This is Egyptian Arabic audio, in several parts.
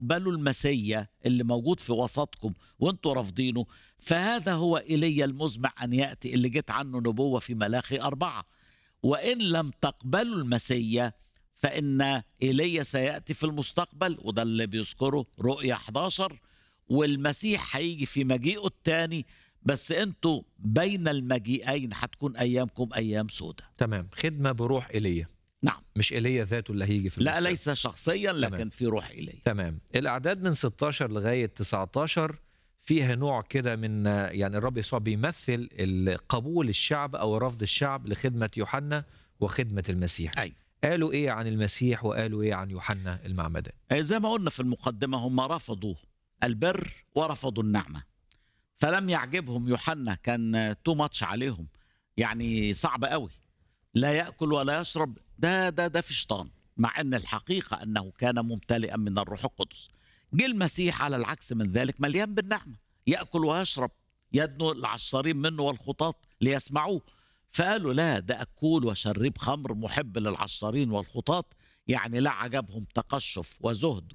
تقبلوا المسيا اللي موجود في وسطكم وانتوا رافضينه فهذا هو ايليا المزمع ان ياتي اللي جت عنه نبوه في ملاخي اربعه وان لم تقبلوا المسيا فان ايليا سياتي في المستقبل وده اللي بيذكره رؤيا 11 والمسيح هيجي في مجيئه الثاني بس انتوا بين المجيئين هتكون ايامكم ايام سودة تمام خدمه بروح ايليا نعم مش ايليا ذاته اللي هيجي في لا المستقبل. ليس شخصيا لكن تمام. في روح ايليا تمام الاعداد من 16 لغايه 19 فيها نوع كده من يعني الرب يسوع بيمثل ال- قبول الشعب او رفض الشعب لخدمه يوحنا وخدمه المسيح أي. قالوا ايه عن المسيح وقالوا ايه عن يوحنا المعمدان زي ما قلنا في المقدمة هم رفضوا البر ورفضوا النعمة فلم يعجبهم يوحنا كان تو ماتش عليهم يعني صعب قوي لا يأكل ولا يشرب ده ده ده في شيطان مع أن الحقيقة أنه كان ممتلئا من الروح القدس جه المسيح على العكس من ذلك مليان بالنعمة يأكل ويشرب يدنو العشارين منه والخطاط ليسمعوه فقالوا لا ده أكول وشريب خمر محب للعشارين والخطاط يعني لا عجبهم تقشف وزهد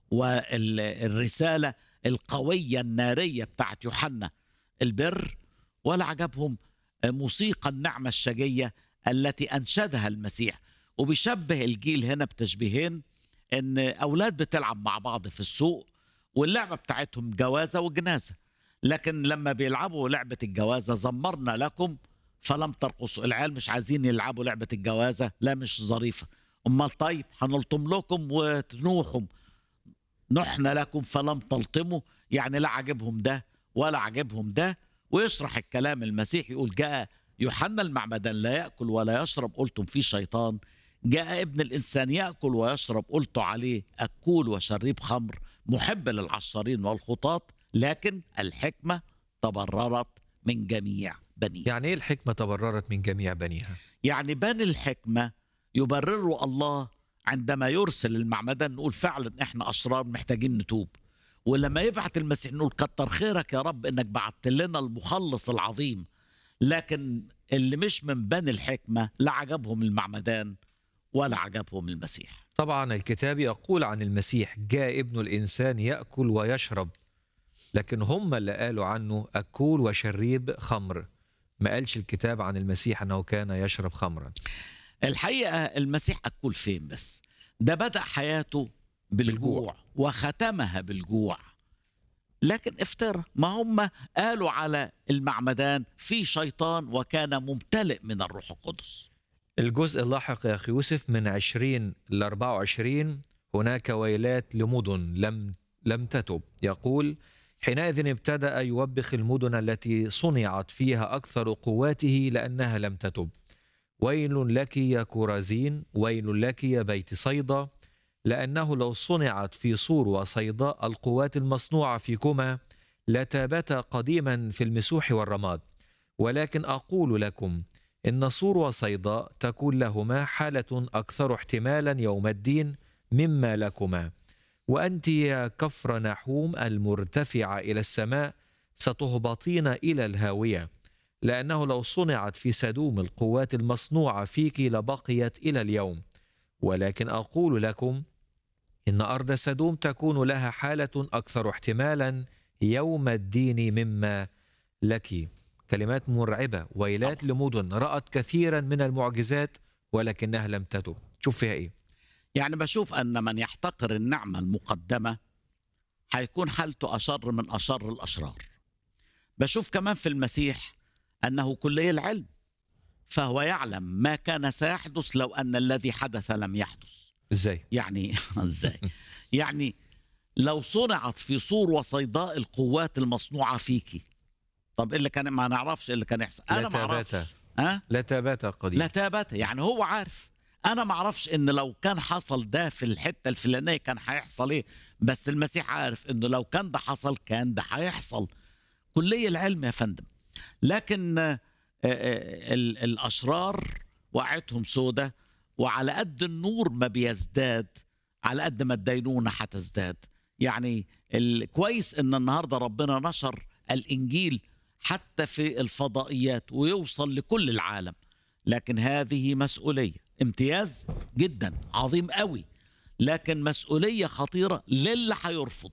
والرسالة القوية النارية بتاعت يوحنا البر ولا عجبهم موسيقى النعمة الشجية التي أنشدها المسيح وبيشبه الجيل هنا بتشبيهين ان اولاد بتلعب مع بعض في السوق واللعبه بتاعتهم جوازه وجنازه لكن لما بيلعبوا لعبه الجوازه زمرنا لكم فلم ترقصوا العيال مش عايزين يلعبوا لعبه الجوازه لا مش ظريفه امال طيب هنلطم لكم وتنوحوا نحنا لكم فلم تلطموا يعني لا عجبهم ده ولا عجبهم ده ويشرح الكلام المسيح يقول جاء يوحنا المعمدان لا ياكل ولا يشرب قلتم في شيطان جاء ابن الانسان ياكل ويشرب قلت عليه اكول وشريب خمر محب للعشارين والخطاط لكن الحكمه تبررت من جميع بنيه يعني ايه الحكمه تبررت من جميع بنيها يعني بني الحكمه يبرروا الله عندما يرسل المعمدان نقول فعلا احنا اشرار محتاجين نتوب ولما يبعت المسيح نقول كتر خيرك يا رب انك بعت لنا المخلص العظيم لكن اللي مش من بني الحكمه لا عجبهم المعمدان ولا عجبهم المسيح طبعا الكتاب يقول عن المسيح جاء ابن الانسان ياكل ويشرب لكن هم اللي قالوا عنه اكول وشريب خمر ما قالش الكتاب عن المسيح انه كان يشرب خمرا الحقيقه المسيح اكل فين بس ده بدا حياته بالجوع, بالجوع. وختمها بالجوع لكن افترى ما هم قالوا على المعمدان في شيطان وكان ممتلئ من الروح القدس الجزء اللاحق يا اخي يوسف من 20 ل 24 هناك ويلات لمدن لم لم تتب يقول حينئذ ابتدأ يوبخ المدن التي صنعت فيها أكثر قواته لأنها لم تتب ويل لك يا كورازين ويل لك يا بيت صيدا لأنه لو صنعت في صور وصيداء القوات المصنوعة فيكما لتابتا قديما في المسوح والرماد ولكن أقول لكم إن صور وصيداء تكون لهما حالة أكثر احتمالا يوم الدين مما لكما وأنت يا كفر نحوم المرتفعة إلى السماء ستهبطين إلى الهاوية لأنه لو صنعت في سدوم القوات المصنوعة فيك لبقيت إلى اليوم ولكن أقول لكم إن أرض سدوم تكون لها حالة أكثر احتمالا يوم الدين مما لك كلمات مرعبة ويلات لمدن رأت كثيرا من المعجزات ولكنها لم تتب شوف فيها إيه يعني بشوف ان من يحتقر النعمه المقدمه هيكون حالته اشر من اشر الاشرار بشوف كمان في المسيح انه كلي العلم فهو يعلم ما كان سيحدث لو ان الذي حدث لم يحدث إزاي يعني ازاي يعني لو صنعت في صور وصيداء القوات المصنوعه فيكي طب إيه اللي كان ما نعرفش إيه اللي كان يحصل انا ما لتابتا. اعرفش ها لا تابات قديم لا تابت يعني هو عارف انا ما اعرفش ان لو كان حصل ده في الحته الفلانيه كان هيحصل ايه بس المسيح عارف انه لو كان ده حصل كان ده هيحصل كلية العلم يا فندم لكن آه، آه، ال- الاشرار وقعتهم سودة وعلى قد النور ما بيزداد على قد ما الدينونه هتزداد يعني الكويس ان النهارده ربنا نشر الانجيل حتى في الفضائيات ويوصل لكل العالم لكن هذه مسؤوليه امتياز جدا عظيم قوي لكن مسؤولية خطيرة للي هيرفض